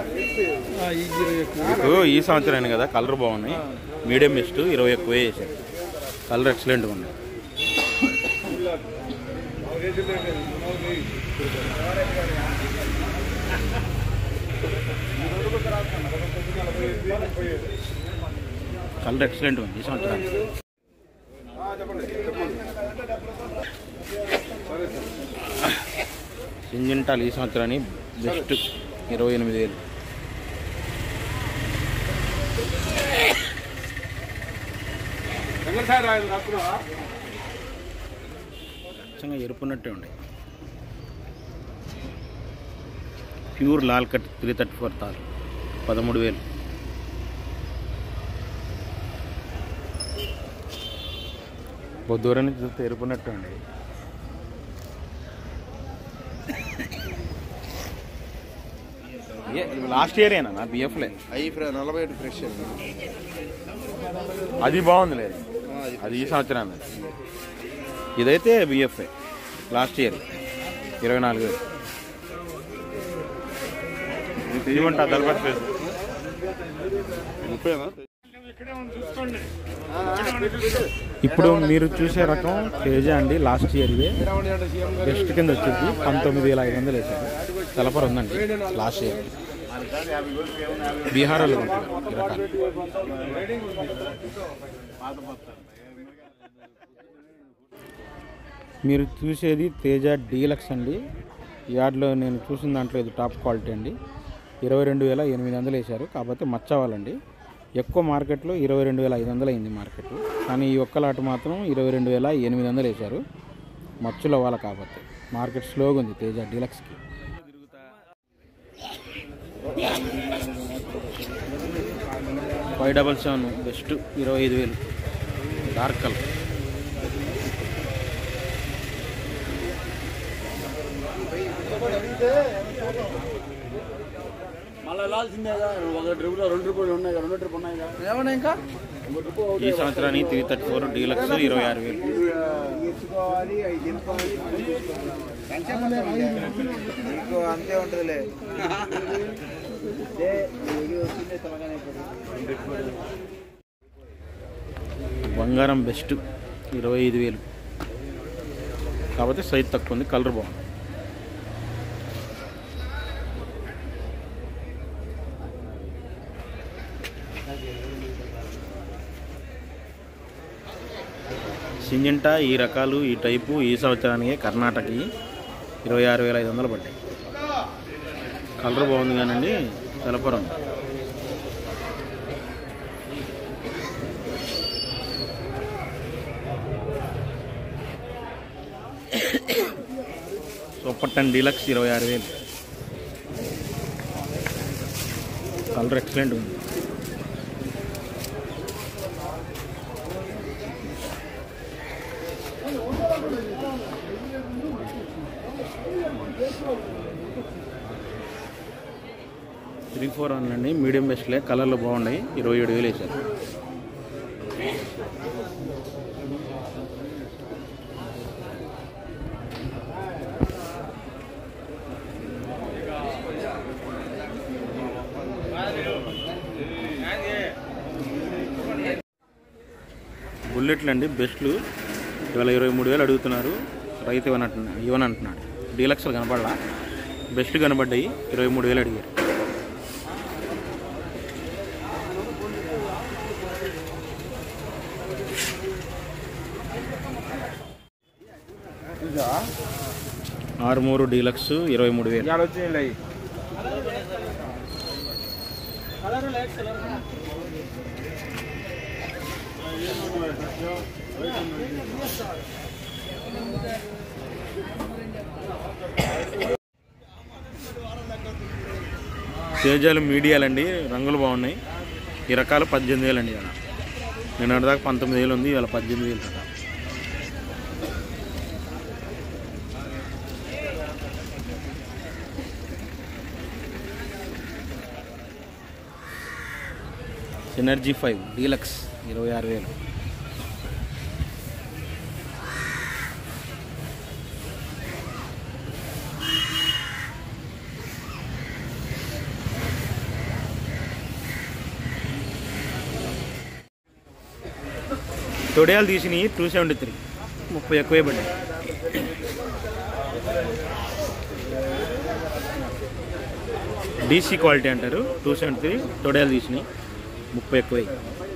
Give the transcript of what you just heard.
ఈ ఇరవై ఎక్కువ మీకు ఈ సంవత్సరం కదా కలర్ బాగున్నాయి మీడియం బెస్ట్ ఇరవై ఎక్కువ వేసారు కలర్ ఎక్సలెంట్గా ఉంది కలర్ ఎక్సలెంట్ ఉంది ఈ సంవత్సరానికి సింజింటాల్ ఈ సంవత్సరాన్ని బెస్ట్ ఇరవై ఎనిమిది వేలు అచ్చంగా ఎరుపున్నట్టే ఉన్నాయి ప్యూర్ లాల్ కట్ త్రీ థర్టీ ఫోర్ తాలు పదమూడు వేలు ఓ దూరం నుంచి చూస్తే ఎరుపున్నట్టే ఉంది లాస్ట్ ఇయర్ ఏనా నా బిఎఫ్లే అవి నలభై ఏడు ఫ్రెష్ అది బాగుంది లేదు అది ఈ సంవత్సరాన్ని ఇదైతే బిఎఫ్ఐ లాస్ట్ ఇయర్ ఇరవై నాలుగు వేలు ఇవ్వండి దళపతి ఫేస్ ఇప్పుడు మీరు చూసే రకం తేజ అండి లాస్ట్ ఇయర్వే బెస్ట్ కింద వచ్చింది పంతొమ్మిది వేల ఐదు వందలు వేసారు తలపర ఉందండి లాస్ట్ ఇయర్ బీహార్ వాళ్ళు కొంటున్నారు ఈ రకాలు మీరు చూసేది తేజ డీలక్స్ అండి యార్డ్లో నేను చూసిన దాంట్లో ఇది టాప్ క్వాలిటీ అండి ఇరవై రెండు వేల ఎనిమిది వందలు వేశారు కాకపోతే మచ్చవాలండి ఎక్కువ మార్కెట్లో ఇరవై రెండు వేల ఐదు వందలు అయింది మార్కెట్ కానీ ఈ ఒక్క లాట్ మాత్రం ఇరవై రెండు వేల ఎనిమిది వందలు వేశారు మచ్చులు అవ్వాలి కాకపోతే మార్కెట్ స్లోగా ఉంది తేజ డీలక్స్కి ఫైవ్ డబల్ సెవెన్ బెస్ట్ ఇరవై ఐదు వేలు డార్క్ కలర్ మళ్ళీ వెళ్ళాల్సిందే ఒక ట్రిప్ రెండు ట్రిప్పులు ఉన్నాయి రెండు ట్రిప్ ఉన్నాయి ఏమన్నా ఇంకా ఈ సంవత్సరానికి త్రీ థర్టీ ఫోర్ డీలక్స్ ఇరవై ఆరు వేలు నీకు అంతే ఉంటుందిలే బంగారం బెస్ట్ ఇరవై ఐదు వేలు కాకపోతే సైజ్ తక్కువ ఉంది కలర్ బాగుంది సింజంటా ఈ రకాలు ఈ టైపు ఈ సంవత్సరానికి కర్ణాటకకి ఇరవై ఆరు వేల ఐదు వందలు పడ్డాయి కలర్ బాగుంది కానండి తెలపరం సూపర్ టెన్ డీలక్స్ ఇరవై ఆరు వేలు కలర్ ఎక్సలెంట్ ఉంది త్రీ ఫోర్ వన్ అండి మీడియం బెస్ట్లే కలర్లు బాగున్నాయి ఇరవై ఏడు వేలు వేశారు బుల్లెట్లు అండి బెస్ట్లు ఇవాళ ఇరవై మూడు వేలు అడుగుతున్నారు రైతు ఇవ్వనంటున్నా ఇవ్వనంటున్నాడు డీలక్స్లు కనపడలా బెస్ట్ కనబడ్డాయి ఇరవై మూడు వేలు అడిగారు ఆరుమూరు డీలక్స్ ఇరవై మూడు వేలు వచ్చినాయి తేజాలు మీడియాలండి రంగులు బాగున్నాయి ఈ రకాలు పద్దెనిమిది వేలు అండి ఇవాళ నేను దాకా పంతొమ్మిది వేలు ఉంది ఇవాళ పద్దెనిమిది వేలు కదా ఎనర్జీ ఫైవ్ డీలక్స్ ఇరవై ఆరు వేలు తొడియాలు తీసినవి టూ సెవెంటీ త్రీ ముప్పై ఎక్కువే పడ్డాయి డీసీ క్వాలిటీ అంటారు టూ సెవెంటీ త్రీ తొడియాలు తీసినాయి ముప్పై ఎక్కువై